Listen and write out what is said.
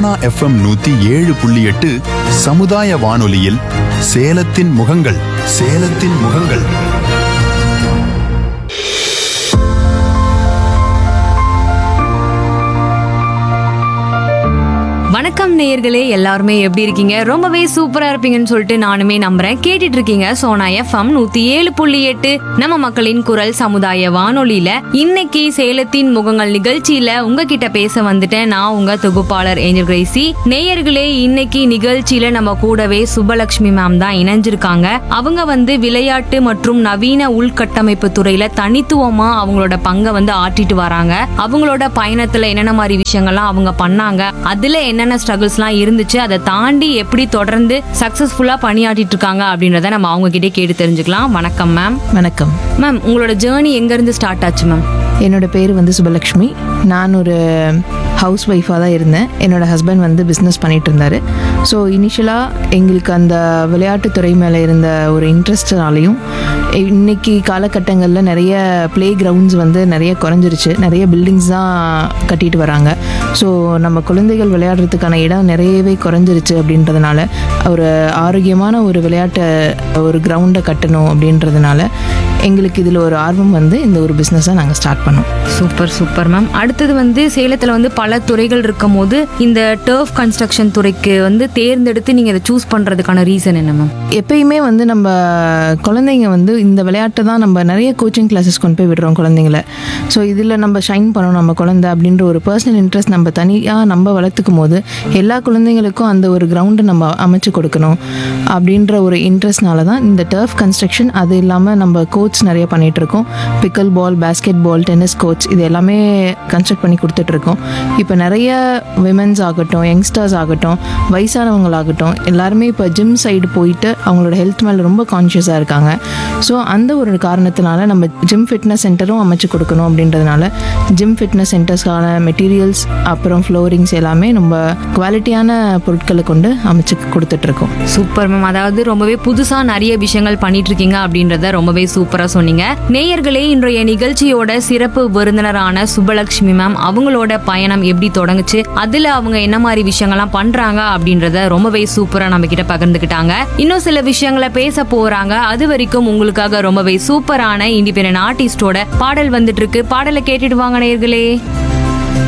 Sona FM நூத்தி ஏழு புள்ளி எட்டு சமுதாய வானொலியில் சேலத்தின் முகங்கள் சேலத்தின் முகங்கள் வணக்கம் நேயர்களே எல்லாருமே எப்படி இருக்கீங்க ரொம்பவே சூப்பரா இருப்பீங்கன்னு சொல்லிட்டு நானுமே நம்புறேன் கேட்டுட்டு இருக்கீங்க சோனா எஃப்எம் நூத்தி ஏழு புள்ளி எட்டு நம்ம மக்களின் குரல் சமுதாய வானொலியில இன்னைக்கு சேலத்தின் முகங்கள் நிகழ்ச்சியில உங்ககிட்ட பேச வந்துட்டேன் நான் உங்க தொகுப்பாளர் ஏஞ்சல் கிரேசி நேயர்களே இன்னைக்கு நிகழ்ச்சியில நம்ம கூடவே சுபலட்சுமி மேம் தான் இணைஞ்சிருக்காங்க அவங்க வந்து விளையாட்டு மற்றும் நவீன உள்கட்டமைப்பு துறையில தனித்துவமா அவங்களோட பங்கை வந்து ஆட்டிட்டு வராங்க அவங்களோட பயணத்துல என்னென்ன மாதிரி விஷயங்கள்லாம் அவங்க பண்ணாங்க அதுல என்னென்ன ஸ்ட்ரகிள்ஸ்லாம் இருந்துச்சு அதை தாண்டி எப்படி தொடர்ந்து சக்சஸ்ஃபுல்லா பணியாற்றிட்டு இருக்காங்க அப்படின்றத நம்ம அவங்க கிட்டே கேட்டு தெரிஞ்சுக்கலாம் வணக்கம் மேம் வணக்கம் மேம் உங்களோட ஜேர்னி எங்க இருந்து ஸ்டார்ட் ஆச்சு மேம் என்னோட பேர் வந்து சுபலக்ஷ்மி நான் ஒரு ஹவுஸ் ஒய்ஃபாக தான் இருந்தேன் என்னோட ஹஸ்பண்ட் வந்து பிஸ்னஸ் பண்ணிட்டு இருந்தார் ஸோ இனிஷியலாக எங்களுக்கு அந்த விளையாட்டுத்துறை மேலே இருந்த ஒரு இன்ட்ரெஸ்ட்னாலையும் இன்னைக்கு காலகட்டங்களில் நிறைய ப்ளே கிரவுண்ட்ஸ் வந்து நிறைய குறைஞ்சிருச்சு நிறைய பில்டிங்ஸ் தான் கட்டிட்டு வராங்க ஸோ நம்ம குழந்தைகள் விளையாடுறதுக்கான இடம் நிறையவே குறைஞ்சிருச்சு அப்படின்றதுனால ஒரு ஆரோக்கியமான ஒரு விளையாட்டை ஒரு கிரவுண்டை கட்டணும் அப்படின்றதுனால எங்களுக்கு இதில் ஒரு ஆர்வம் வந்து இந்த ஒரு பிஸ்னஸை நாங்கள் ஸ்டார்ட் பண்ணோம் சூப்பர் சூப்பர் மேம் அடுத்தது வந்து சேலத்துல வந்து பல துறைகள் இருக்கும் போது இந்த டர்ஃப் கன்ஸ்ட்ரக்ஷன் துறைக்கு வந்து தேர்ந்தெடுத்து நீங்க இதை சூஸ் பண்றதுக்கான ரீசன் என்ன மேம் எப்பயுமே வந்து நம்ம குழந்தைங்க வந்து இந்த விளையாட்டை தான் நம்ம நிறைய கோச்சிங் கிளாஸஸ் கொண்டு போய் விடுறோம் குழந்தைங்கள ஸோ இதில் நம்ம ஷைன் பண்ணணும் நம்ம குழந்தை அப்படின்ற ஒரு பர்சனல் இன்ட்ரெஸ்ட் நம்ம தனியாக நம்ம வளர்த்துக்கும் போது எல்லா குழந்தைங்களுக்கும் அந்த ஒரு கிரவுண்டை நம்ம அமைச்சு கொடுக்கணும் அப்படின்ற ஒரு இன்ட்ரெஸ்ட்னால தான் இந்த டர்ஃப் கன்ஸ்ட்ரக்ஷன் அது இல்லாமல் நம்ம கோச் நிறைய பண்ணிட்டு இருக்கோம் pickleball basketball tennis coach இது எல்லாமே கன்ஸ்ட்ரக்ட் பண்ணி கொடுத்துட்ருக்கோம் இப்போ நிறைய விமென்ஸ் ஆகட்டும் யங்ஸ்டர்ஸ் ஆகட்டும் வயசானவங்களாகட்டும் எல்லாருமே இப்போ ஜிம் சைடு போயிட்டு அவங்களோட ஹெல்த் மேலே ரொம்ப கான்ஷியஸாக இருக்காங்க ஸோ அந்த ஒரு காரணத்தினால நம்ம ஜிம் ஃபிட்னஸ் சென்டரும் அமைச்சு கொடுக்கணும் அப்படின்றதுனால ஜிம் ஃபிட்னஸ் சென்டர்ஸ்க்கான மெட்டீரியல்ஸ் அப்புறம் ஃப்ளோரிங்ஸ் எல்லாமே நம்ம குவாலிட்டியான பொருட்களை கொண்டு அமைச்சு கொடுத்துட்ருக்கோம் சூப்பர் மேம் அதாவது ரொம்பவே புதுசா நிறைய விஷயங்கள் பண்ணிட்டு இருக்கீங்க அப்படின்றத ரொம்பவே சூப்பரா சொன்னீங்க நேயர்களே இன்றைய நிகழ்ச்சியோட சிறப்பு விருந்தினரான சுபலட்சுமி மேம் அவங்களோட பயணம் எப்படி தொடங்குச்சு அதுல அவங்க என்ன மாதிரி விஷயங்கள்லாம் பண்றாங்க அப்படின்றத ரொம்பவே சூப்பரா நம்ம கிட்ட பகிர்ந்துக்கிட்டாங்க இன்னும் சில விஷயங்களை பேச போறாங்க அது வரைக்கும் உங்களுக்காக ரொம்பவே சூப்பரான இண்டிபெண்டன்ட் ஆர்டிஸ்டோட பாடல் வந்துட்டு இருக்கு பாடலை கேட்டுட்டு வாங்க நேயர்களே